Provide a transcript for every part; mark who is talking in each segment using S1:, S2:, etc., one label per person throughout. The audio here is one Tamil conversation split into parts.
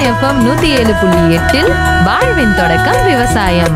S1: எஃப்எம் நூத்தி ஏழு புள்ளி எட்டில் வாழ்வின் தொடக்கம் விவசாயம்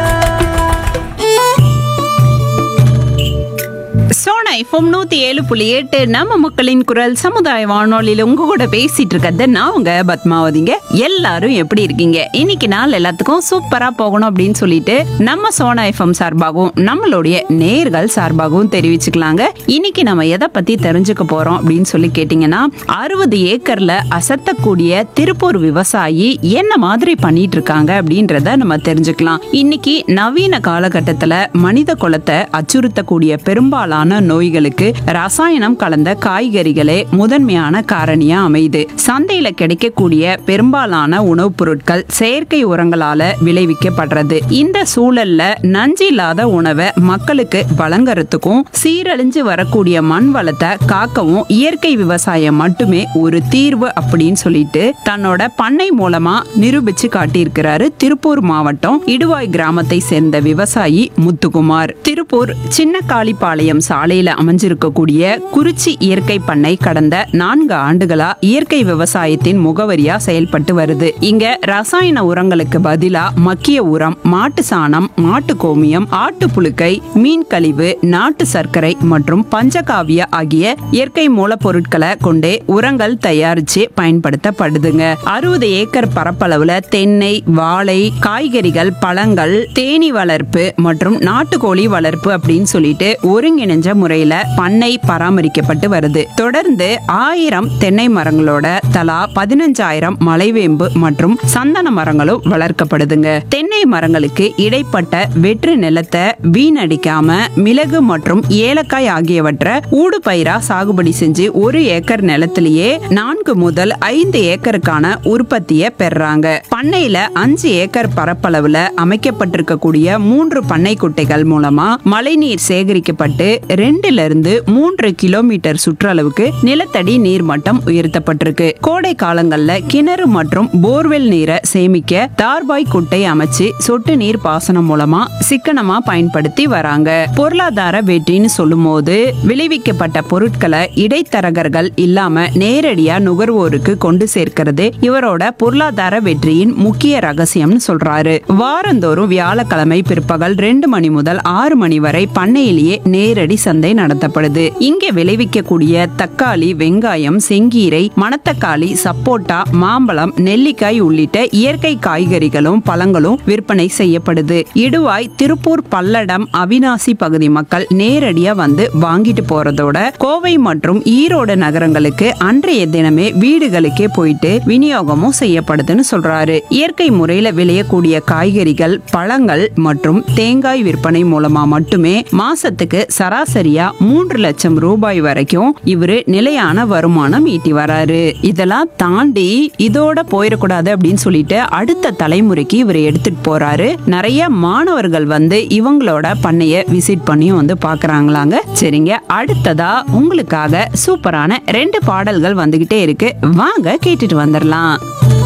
S2: சோனா எஃப்எம் நூத்தி ஏழு புள்ளி எட்டு நம்ம மக்களின் குரல் சமுதாய வானொலியில உங்க கூட பேசிட்டு இருக்கிறது நான் உங்க பத்மாவதிங்க எல்லாரும் எப்படி இருக்கீங்க இன்னைக்கு நாள் எல்லாத்துக்கும் சூப்பரா போகணும் அப்படின்னு சொல்லிட்டு நம்ம சோனா எஃப்எம் சார்பாகவும் நம்மளுடைய நேர்கள் சார்பாகவும் தெரிவிச்சுக்கலாங்க இன்னைக்கு நம்ம எதை பத்தி தெரிஞ்சுக்க போறோம் அப்படின்னு சொல்லி கேட்டீங்கன்னா அறுபது ஏக்கர்ல அசத்தக்கூடிய திருப்பூர் விவசாயி என்ன மாதிரி பண்ணிட்டு இருக்காங்க அப்படின்றத நம்ம தெரிஞ்சுக்கலாம் இன்னைக்கு நவீன காலகட்டத்துல மனித குலத்தை அச்சுறுத்தக்கூடிய பெரும்பாலான நோய்களுக்கு ரசாயனம் கலந்த காய்கறிகளே முதன்மையான காரணியா அமையுது சந்தையில கிடைக்கக்கூடிய பெரும்பாலான உணவுப் பொருட்கள் செயற்கை உரங்களால விளைவிக்கப்படுறது இந்த சூழல்ல நஞ்சு இல்லாத உணவை மக்களுக்கு வழங்குறதுக்கும் சீரழிஞ்சு வரக்கூடிய மண் வளத்தை காக்கவும் இயற்கை விவசாயம் மட்டுமே ஒரு தீர்வு அப்படின்னு சொல்லிட்டு தன்னோட பண்ணை மூலமா நிரூபிச்சு காட்டியிருக்கிறாரு திருப்பூர் மாவட்டம் இடுவாய் கிராமத்தை சேர்ந்த விவசாயி முத்துக்குமார் திருப்பூர் சின்ன காளிப்பாளையம் சாலையில அமைஞ்சிருக்கக்கூடிய குறிச்சி இயற்கை பண்ணை கடந்த நான்கு ஆண்டுகளா இயற்கை விவசாயத்தின் முகவரியா செயல்பட்டு வருது இங்க ரசாயன உரங்களுக்கு பதிலா மக்கிய உரம் மாட்டு சாணம் மாட்டு கோமியம் ஆட்டு புழுக்கை மீன் கழிவு நாட்டு சர்க்கரை மற்றும் பஞ்சகாவிய ஆகிய இயற்கை மூலப்பொருட்களை கொண்டே உரங்கள் தயாரிச்சு பயன்படுத்தப்படுதுங்க அறுபது ஏக்கர் பரப்பளவுல தென்னை வாழை காய்கறிகள் பழங்கள் தேனி வளர்ப்பு மற்றும் நாட்டுக்கோழி வளர்ப்பு அப்படின்னு சொல்லிட்டு ஒருங்கிணைஞ்ச முறையில பண்ணை பராமரிக்கப்பட்டு வருது தொடர்ந்து ஆயிரம் தென்னை மரங்களோட தலா பதினஞ்சாயிரம் மலைவேம்பு மற்றும் சந்தன மரங்களும் வளர்க்கப்படுதுங்க தென்னை மரங்களுக்கு இடைப்பட்ட வெற்று நிலத்தை வீணடிக்காம மிளகு மற்றும் ஏலக்காய் ஆகியவற்றை ஊடு பயிரா சாகுபடி செஞ்சு ஒரு ஏக்கர் நிலத்திலேயே நான்கு முதல் ஐந்து ஏக்கருக்கான உற்பத்தியை பெறாங்க பண்ணையில அஞ்சு ஏக்கர் பரப்பளவுல அமைக்கப்பட்டிருக்கக்கூடிய மூன்று பண்ணை குட்டைகள் மூலமா மழைநீர் சேகரிக்கப்பட்டு ரெண்டுல இருந்து மூன்று கிலோமீட்டர் சுற்றளவுக்கு நிலத்தடி நீர்மட்டம் உயர்த்தப்பட்டிருக்கு கோடை காலங்கள்ல கிணறு மற்றும் போர்வெல் நீரை சேமிக்க தார்பாய் குட்டை அமைச்சு சொட்டு நீர் பாசனம் மூலமா சிக்கனமா பயன்படுத்தி வராங்க பொருளாதார வெற்றின்னு சொல்லும்போது விளைவிக்கப்பட்ட பொருட்களை இடைத்தரகர்கள் இல்லாம நேரடியா நுகர்வோருக்கு கொண்டு சேர்க்கிறது இவரோட பொருளாதார வெற்றியின் முக்கிய ரகசியம்னு சொல்றாரு வாரந்தோறும் வியாழக்கிழமை பிற்பகல் ரெண்டு மணி முதல் ஆறு மணி வரை பண்ணையிலேயே நேரடி சந்தை நடத்தப்படுது இங்க விளைவிக்கக்கூடிய தக்காளி வெங்காயம் செங்கீரை மணத்தக்காளி சப்போட்டா மாம்பழம் நெல்லிக்காய் உள்ளிட்ட இயற்கை காய்கறிகளும் பழங்களும் விற்பனை செய்யப்படுது இடுவாய் திருப்பூர் பல்லடம் அவினாசி பகுதி மக்கள் நேரடியா வந்து வாங்கிட்டு போறதோட கோவை மற்றும் ஈரோடு நகரங்களுக்கு அன்றைய தினமே வீடுகளுக்கே போயிட்டு விநியோகமும் செய்யப்படுதுன்னு சொல்றாரு இயற்கை முறையில விளையக்கூடிய காய்கறிகள் பழங்கள் மற்றும் தேங்காய் விற்பனை மூலமா மட்டுமே மாசத்துக்கு சராசரியா மூன்று லட்சம் ரூபாய் வரைக்கும் இவரு நிலையான வருமானம் ஈட்டி வராரு இதெல்லாம் தாண்டி இதோட போயிடக்கூடாது அப்படின்னு சொல்லிட்டு அடுத்த தலைமுறைக்கு இவர் எடுத்துட்டு போறாரு நிறைய மாணவர்கள் வந்து இவங்களோட பண்ணைய விசிட் பண்ணியும் வந்து பாக்குறாங்களாங்க சரிங்க அடுத்ததா உங்களுக்காக சூப்பரான ரெண்டு பாடல்கள் வந்துகிட்டே இருக்கு வாங்க கேட்டுட்டு வந்துடலாம்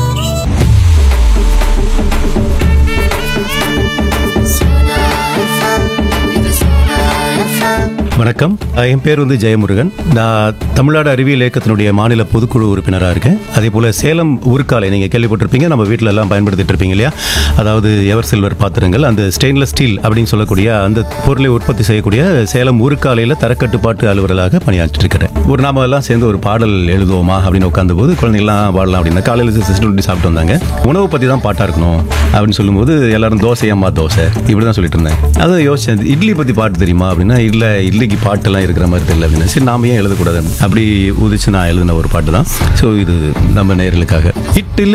S3: வணக்கம் என் பேர் வந்து ஜெயமுருகன் நான் தமிழ்நாடு அறிவியல் இயக்கத்தினுடைய மாநில பொதுக்குழு உறுப்பினராக இருக்கேன் அதே போல் சேலம் ஊர்க்காலை நீங்கள் கேள்விப்பட்டிருப்பீங்க நம்ம வீட்டில எல்லாம் பயன்படுத்திட்டு இருப்பீங்க இல்லையா அதாவது எவர் சில்வர் பாத்திரங்கள் அந்த ஸ்டெயின்லெஸ் ஸ்டீல் அப்படின்னு சொல்லக்கூடிய அந்த பொருளை உற்பத்தி செய்யக்கூடிய சேலம் ஊர்க்காலையில் தரக்கட்டுப்பாட்டு அலுவலராக பணியாற்றிட்டு இருக்கிறேன் ஒரு நாம எல்லாம் சேர்ந்து ஒரு பாடல் எழுதுவோமா அப்படின்னு உட்காந்த போது குழந்தைங்களாம் பாடலாம் அப்படின்னு காலையில் சிஸ்டம் சாப்பிட்டு வந்தாங்க உணவு பற்றி தான் பாட்டாக இருக்கணும் அப்படின்னு சொல்லும்போது எல்லாரும் தோசை அம்மா தோசை இப்படி தான் சொல்லிட்டு இருந்தேன் அதை யோசிச்சேன் இட்லி பற்றி பாட்டு தெரியுமா அப்படின்னா இல்லை இட்லிக்கு பாட்டெல்லாம் இருக்கிற மாதிரி தெரியல அப்படின்னு சரி நாம ஏன் எழுதக்கூடாது அப்படி உதிச்சு நான் எழுதின ஒரு பாட்டு தான் ஸோ இது நம்ம நேயர்களுக்காக இட்லி